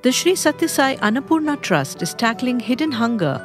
The Sri Satyasai Annapurna Trust is tackling hidden hunger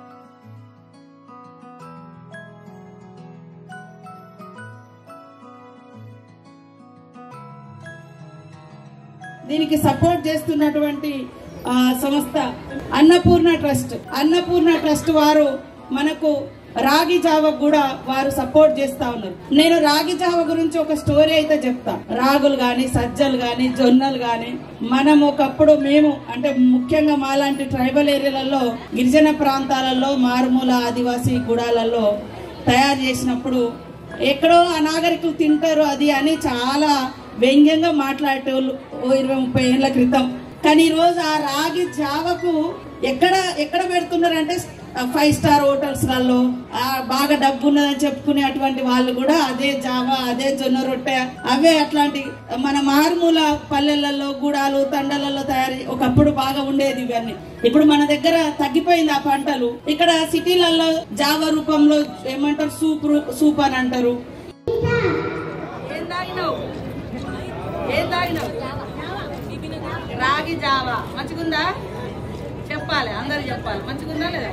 దీనికి support చేస్తున్నటువంటి ఆ, సంస్థ అన్నపూర్ణ ట్రస్ట్ అన్నపూర్ణ ట్రస్ట్ వారు మనకు రాగి జావ కూడా వారు సపోర్ట్ చేస్తా ఉన్నారు నేను రాగి జావ గురించి ఒక స్టోరీ అయితే చెప్తా రాగులు గాని సజ్జలు గాని జొన్నలు గాని మనం ఒకప్పుడు మేము అంటే ముఖ్యంగా మాలాంటి ట్రైబల్ ఏరియాలలో గిరిజన ప్రాంతాలలో మారుమూల ఆదివాసీ గుడాలలో తయారు చేసినప్పుడు ఎక్కడో అనాగరికులు తింటారు అది అని చాలా వ్యంగ్యంగా మాట్లాడేటోళ్ళు ఓ ఇరవై ముప్పై ఏళ్ళ క్రితం కానీ ఈరోజు ఆ రాగి జావకు ఎక్కడ ఎక్కడ పెడుతున్నారంటే ఫైవ్ స్టార్ హోటల్స్లలో బాగా డబ్బు ఉన్నదని చెప్పుకునే అటువంటి వాళ్ళు కూడా అదే జావా అదే జొన్న రొట్టె అవే అట్లాంటి మన మారుమూల పల్లెలలో గూడాలు తండలలో తయారు ఒకప్పుడు బాగా ఉండేది ఇవన్నీ ఇప్పుడు మన దగ్గర తగ్గిపోయింది ఆ పంటలు ఇక్కడ సిటీలలో జావా రూపంలో ఏమంటారు సూప్ రూ- సూప్ అని అంటారు ఏం తాగినావు ఏం తాగినావు రాగి జావా మంచిగుందా చెప్పాలి అందరు చెప్పాలి మంచిగుందా లేదా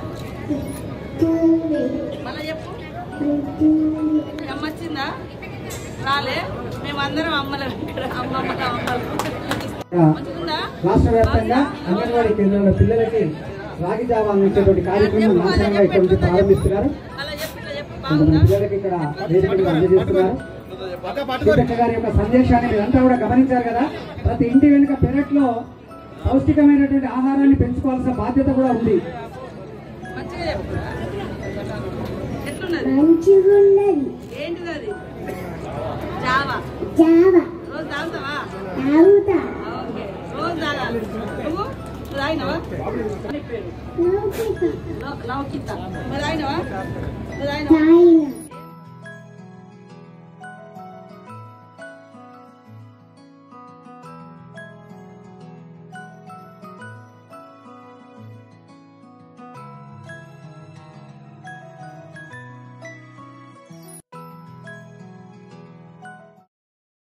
మళ్ళీ చెప్పు అమ్మొచ్చిందా రాలే మేమందరం అమ్మలం ఇక్కడ అమ్మమ్మ అమ్మలు మంచిగుందా రాష్ట్ర వ్యాప్తంగా అంగన్వాడీ కేంద్రంలో పిల్లలకి రాగి జావా అందించేటువంటి కార్యక్రమం నాశనంగా ఇక్కడ నుంచి ప్రారంభిస్తున్నారు అలా చెప్పు ఇట్లా చెప్పు కొంతమంది బాగుందా పిల్లలకి ఇక్కడ వేదిక మీద అందజేస్తున్నారు సీతక్క గారి యొక్క సందేశాన్ని మీరంతా కూడా గమనించారు కదా ప్రతి ఇంటి వెనుక పెరట్లో పౌష్టికమైనటువంటి ఆహారాన్ని పెంచుకోవాల్సిన బాధ్యత కూడా ఉంది మంచిగా చెప్పు ఎట్లున్నది మంచిగున్నది ఏంటిది అది జావా జావ రోజు తాగుతావా తాగుతా ఓకే రోజు తాగాలి నువ్వు నువ్వు తాగినావా నీ పేరు నౌకిత లౌ- లౌకిత నువ్వు తాగినావా నువ్వు తాగినావా తాగిన